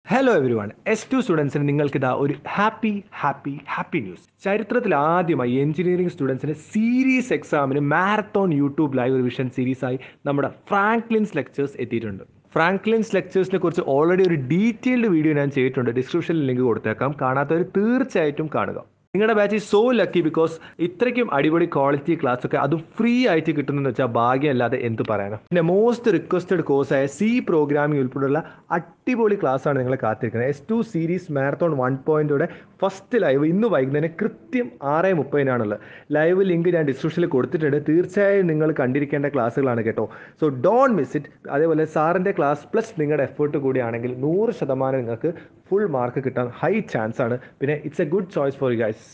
hello everyone S two സ്റ്റുഡൻസിന് നിങ്ങൾക്കിതാ ഒരു ഹാപ്പി ഹാപ്പി ഹാപ്പി ന്യൂസ് ചരിത്രത്തിൽ ആദ്യമായി എഞ്ചിനീയറിംഗ് സ്റ്റുഡൻസിന് സീരീസ് എക്സാമിന് മാരത്തോൺ യൂട്യൂബ് ലൈവ് റിവിഷൻ സീരീസായി നമ്മുടെ ഫ്രാങ്ക്ലിൻസ് ലെക്ചേഴ്സ് എത്തിയിട്ടുണ്ട് ഫ്രാങ്ക്ലിൻസ് ലെക്ചേഴ്സിനെ കുറിച്ച് ഓൾറെഡി ഒരു ഡീറ്റെയിൽഡ് വീഡിയോ ഞാൻ ചെയ്തിട്ടുണ്ട് ഡിസ്ക്രിപ്ഷനിൽ ലിങ്ക് കൊടുത്തേക്കാം കാണാത്തവർ തീർച്ചയായിട്ടും കാണുക നിങ്ങളുടെ ബാച്ച് സോ ലക്കി ബിക്കോസ് ഇത്രയ്ക്കും അടിപൊളി ക്വാളിറ്റി ക്ലാസ് ഒക്കെ അതും ഫ്രീ ആയിട്ട് കിട്ടുന്നതെന്ന് വെച്ചാൽ ഭാഗ്യമല്ലാതെ എന്ത് പറയാനാണ് പിന്നെ മോസ്റ്റ് റിക്വസ്റ്റഡ് കോഴ്സായ സി പ്രോഗ്രാമിംഗ് ഉൾപ്പെടെയുള്ള അടിപൊളി ക്ലാസ് ആണ് നിങ്ങളെ കാത്തിരിക്കുന്നത് S two series marathon one പോയിന്റോടെ ഫസ്റ്റ് ലൈവ് ഇന്ന് വൈകുന്നേരം കൃത്യം ആറ് മുപ്പതിനാണുള്ളത് ലൈവ് ലിങ്ക് ഞാൻ ഡിസ്ക്രിപ്ഷനിൽ കൊടുത്തിട്ടുണ്ട് തീർച്ചയായും നിങ്ങൾ കണ്ടിരിക്കേണ്ട ക്ലാസ്സുകളാണ് കേട്ടോ സോ ഡോണ്ട് മിസ് ഇറ്റ് അതേപോലെ സാറിൻ്റെ ക്ലാസ് പ്ലസ് നിങ്ങളുടെ എഫേർട്ട് കൂടിയാണെങ്കിൽ നൂറ് ശതമാനം നിങ്ങൾക്ക് ഫുൾ മാർക്ക് കിട്ടാൻ ഹൈ ചാൻസ് ആണ് പിന്നെ it's a good choice for you guys